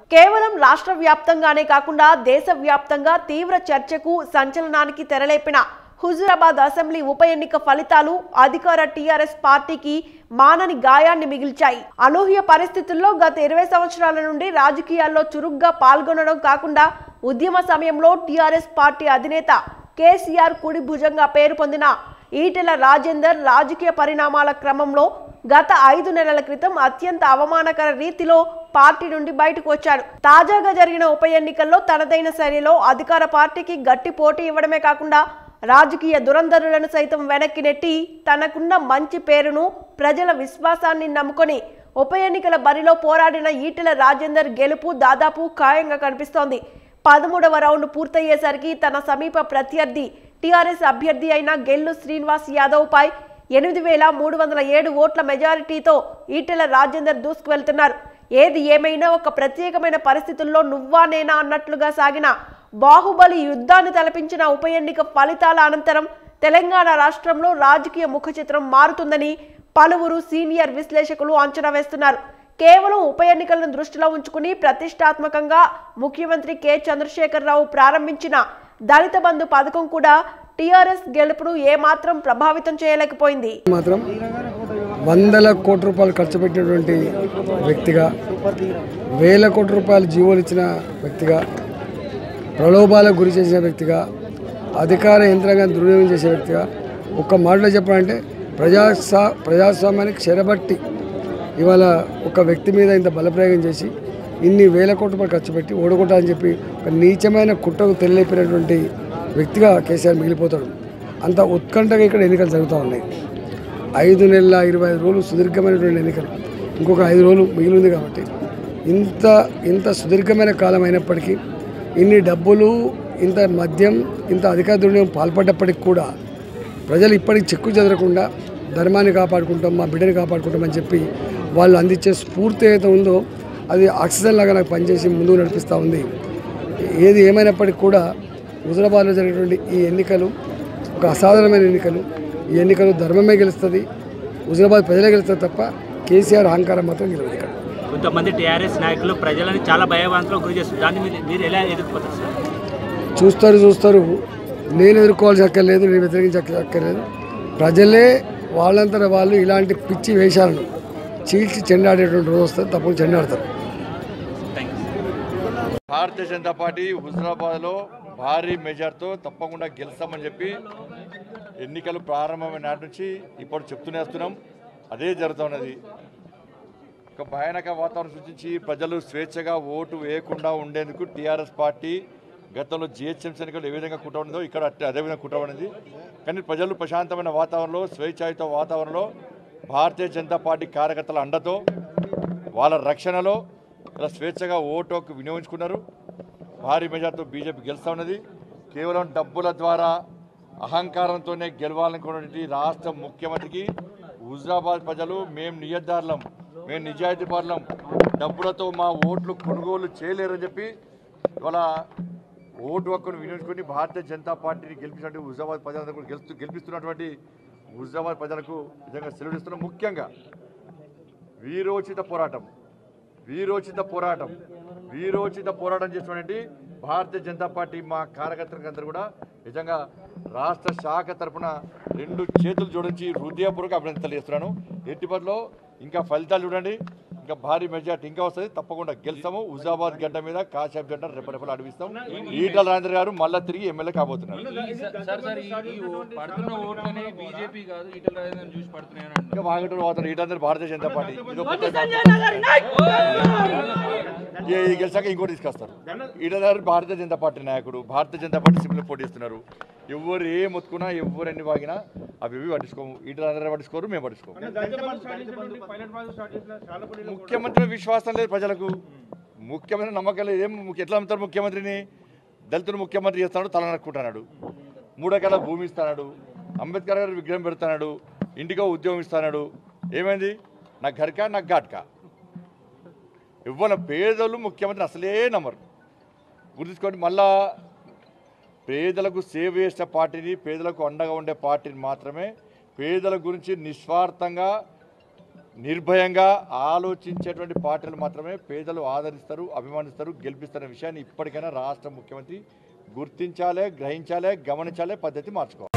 కేవలం రాష్ట్ర వ్యాప్తంగానే కాకుండా దేశవ్యాప్తంగా తీవ్ర చర్చకు సంచలనానికి తెరలేపిన హుజురాబాద్ అసెంబ్లీ ఉప ఎన్నిక ఫలితాలు అధికార టీఆర్ఎస్ పార్టీకి మానని గాయాన్ని మిగిల్చాయి అనూహ్య పరిస్థితుల్లో గత ఇరవై సంవత్సరాల నుండి రాజకీయాల్లో చురుగ్గా పాల్గొనడం కాకుండా ఉద్యమ సమయంలో టీఆర్ఎస్ పార్టీ అధినేత కేసీఆర్ కుడి భుజంగా పేరు పొందిన ఈటెల రాజేందర్ రాజకీయ పరిణామాల క్రమంలో గత ఐదు నెలల క్రితం అత్యంత అవమానకర రీతిలో పార్టీ నుండి బయటకు వచ్చాడు తాజాగా జరిగిన ఉప ఎన్నికల్లో తనదైన శైలిలో అధికార పార్టీకి గట్టి పోటీ ఇవ్వడమే కాకుండా రాజకీయ దురంధరులను సైతం వెనక్కి నెట్టి తనకున్న మంచి పేరును ప్రజల విశ్వాసాన్ని నమ్ముకొని ఉప ఎన్నికల బరిలో పోరాడిన ఈటెల రాజేందర్ గెలుపు దాదాపు ఖాయంగా కనిపిస్తోంది పదమూడవ రౌండ్ పూర్తయ్యేసరికి తన సమీప ప్రత్యర్థి టీఆర్ఎస్ అభ్యర్థి అయిన గెల్లు శ్రీనివాస్ యాదవ్ పై ఎనిమిది వేల మూడు వందల ఏడు ఓట్ల మెజారిటీతో ఈటెల రాజేందర్ దూసుకువెళ్తున్నారు ఏది ఏమైనా ఒక ప్రత్యేకమైన పరిస్థితుల్లో నువ్వా నేనా అన్నట్లుగా సాగిన బాహుబలి యుద్ధాన్ని తలపించిన ఉప ఎన్నిక ఫలితాల అనంతరం తెలంగాణ రాష్ట్రంలో రాజకీయ ముఖ చిత్రం మారుతుందని పలువురు సీనియర్ విశ్లేషకులు అంచనా వేస్తున్నారు కేవలం ఉప ఎన్నికలను దృష్టిలో ఉంచుకుని ప్రతిష్టాత్మకంగా ముఖ్యమంత్రి కె చంద్రశేఖరరావు ప్రారంభించిన దళిత బంధు పథకం కూడా టీఆర్ఎస్ గెలుపును ఏమాత్రం ప్రభావితం చేయలేకపోయింది మాత్రం వందల కోట్ల రూపాయలు ఖర్చు పెట్టినటువంటి వ్యక్తిగా వేల కోట్ల రూపాయలు జీవోలు ఇచ్చిన వ్యక్తిగా ప్రలోభాలకు గురి చేసిన వ్యక్తిగా అధికార యంత్రాంగాన్ని దుర్వినియోగం చేసే వ్యక్తిగా ఒక్క మాటలో చెప్పాలంటే ప్రజాస్వా ప్రజాస్వామ్యానికి చెరబట్టి ఇవాళ ఒక వ్యక్తి మీద ఇంత బలప్రయోగం చేసి ఇన్ని వేల కోట్ల రూపాయలు ఖర్చు పెట్టి ఓడగొట్టాలని చెప్పి ఒక నీచమైన కుట్రకు తెలియపినటువంటి వ్యక్తిగా కేసీఆర్ మిగిలిపోతాడు అంత ఉత్కంఠగా ఇక్కడ ఎన్నికలు జరుగుతూ ఉన్నాయి ఐదు నెలల ఇరవై ఐదు రోజులు సుదీర్ఘమైనటువంటి ఎన్నికలు ఇంకొక ఐదు రోజులు మిగిలి ఉంది కాబట్టి ఇంత ఇంత సుదీర్ఘమైన కాలం అయినప్పటికీ ఇన్ని డబ్బులు ఇంత మద్యం ఇంత అధికార దుర్వినియోగం పాల్పడ్డప్పటికి కూడా ప్రజలు ఇప్పటికి చెక్కు చెదరకుండా ధర్మాన్ని కాపాడుకుంటాం మా బిడ్డని కాపాడుకుంటామని చెప్పి వాళ్ళు అందించే స్ఫూర్తి ఏదైతే ఉందో అది ఆక్సిజన్ లాగా నాకు పనిచేసి ముందుకు నడిపిస్తూ ఉంది ఏది ఏమైనప్పటికీ కూడా హుజరాబాద్లో జరిగినటువంటి ఈ ఎన్నికలు ఒక అసాధారణమైన ఎన్నికలు ఈ ఎన్నికలు ధర్మమే గెలుస్తుంది హుజరాబాద్ ప్రజలే గెలుస్తుంది తప్ప కేసీఆర్ అహంకారం మాత్రం గెలవదు ఇక్కడ కొంతమంది టీఆర్ఎస్ నాయకులు ప్రజలని చాలా భయభ్రాంతులకు గురి చేస్తారు దాన్ని మీరు మీరు ఎలా ఎదుర్కోతారు సార్ చూస్తారు చూస్తారు నేను ఎదుర్కోవాల్సి అక్కర్లేదు నేను వ్యతిరేకించ అక్కర్లేదు ప్రజలే వాళ్ళంతట వాళ్ళు ఇలాంటి పిచ్చి వేషాలను చీల్చి చెండాడేటువంటి రోజు వస్తుంది తప్పకుండా చెండాడతారు భారతీయ జనతా పార్టీ హుజరాబాద్లో భారీ మెజార్తో తప్పకుండా గెలుస్తామని చెప్పి ఎన్నికలు ప్రారంభమైన నాటి నుంచి ఇప్పుడు చెప్తూనే వస్తున్నాం అదే జరుగుతున్నది ఒక భయానక వాతావరణం సృష్టించి ప్రజలు స్వేచ్ఛగా ఓటు వేయకుండా ఉండేందుకు టీఆర్ఎస్ పార్టీ గతంలో జిహెచ్ఎంసీ ఎన్నికలు ఏ విధంగా కుట్ర ఉన్నదో ఇక్కడ అట్టే అదే విధంగా కుట్ర ఉన్నది కానీ ప్రజలు ప్రశాంతమైన వాతావరణంలో స్వేచ్ఛాయుత వాతావరణంలో భారతీయ జనతా పార్టీ కార్యకర్తల అండతో వాళ్ళ రక్షణలో ఇలా స్వేచ్ఛగా ఓటు హక్కు వినియోగించుకున్నారు భారీ మెజార్తో బీజేపీ గెలుస్తూ ఉన్నది కేవలం డబ్బుల ద్వారా అహంకారంతోనే గెలవాలనుకున్నటువంటి రాష్ట్ర ముఖ్యమంత్రికి హుజరాబాద్ ప్రజలు మేము నియద్దారులం మేము నిజాయితీ పరులం డబ్బులతో మా ఓట్లు కొనుగోలు చేయలేరని చెప్పి ఇవాళ ఓటు హక్కును వినియోగించుకొని భారతీయ జనతా పార్టీని గెలిపించినటువంటి హుజరాబాద్ ప్రజలందరూ కూడా గెలుస్తూ గెలిపిస్తున్నటువంటి హుజరాబాద్ ప్రజలకు నిజంగా సెలవుస్తున్నాం ముఖ్యంగా వీరోచిత పోరాటం వీరోచిత పోరాటం వీరోచిత పోరాటం చేసినటువంటి భారతీయ జనతా పార్టీ మా కార్యకర్తలకు అందరూ కూడా నిజంగా రాష్ట్ర శాఖ తరపున రెండు చేతులు జోడించి హృదయపూర్వక అభినందనలు చేస్తున్నాను ఎట్టిపట్లో ఇంకా ఫలితాలు చూడండి ఇంకా భారీ మెజార్టీ ఇంకా వస్తుంది తప్పకుండా గెలుస్తాము హుజాబాద్ గడ్డ మీద కాశాబ్ జెండా రెప్పరెప్పలు అడిపిస్తాం ఈటల రాజేంద్ర గారు మళ్ళా తిరిగి ఎమ్మెల్యే కాబోతున్నారు సార్ సార్ ఈ ఈ ఓ- పడుతున్న ఓట్లని బీజేపీ కాదు ఈటల రాజేంద్ర చూసి పడుతున్నాయని అంటున్నారు ఇంకా వాగటూరు పోతారు ఈటందరూ భారతీయ జనతా పార్టీ ఇదో కొత్త ఈ ఈ గెలిచాక ఇంకోటి తీసుకొస్తారు ఈటగారు భారతీయ జనతా పార్టీ నాయకుడు భారతీయ జనతా పార్టీ సింపుల్ పోటీ ఇస్తున్నారు ఎవరు ఏ మొత్తుకున్నా ఎవరు ఎన్ని వాగినా అవి ఇవి పట్టించుకోము ఈటలందరూ పట్టించుకోరు మేము పట్టించుకోము ముఖ్యమంత్రి విశ్వాసం లేదు ప్రజలకు ముఖ్యమంత్రి నమ్మకం లేదు ఏం ముఖ్య- ఎట్లా నమ్ముతారు ముఖ్యమంత్రిని దళితులు ముఖ్యమంత్రి చేస్తాడు తల నరుక్కుంటున్నాడు మూడెకరాల భూమి ఇస్తున్నాడు అంబేద్కర్ గారు విగ్రహం పెడుతున్నాడు ఇంటికో ఉద్యోగం ఇస్తున్నాడు ఏమైంది నాకు ఘర్కా నాకు ఘాట్కా ఇవ్వన పేదలు ముఖ్యమంత్రి అసలే నమ్మరు గుర్తుంచుకోండి మళ్ళా పేదలకు సేవ చేసే పార్టీని పేదలకు అండగా ఉండే పార్టీని మాత్రమే పేదల గురించి నిస్వార్థంగా నిర్భయంగా ఆలోచించేటువంటి పార్టీలు మాత్రమే పేదలు ఆదరిస్తారు అభిమానిస్తారు గెలిపిస్తున్న విషయాన్ని ఇప్పటికైనా రాష్ట్ర ముఖ్యమంత్రి గుర్తించాలే గ్రహించాలే గమనించాలే పద్ధతి మార్చుకోవాలి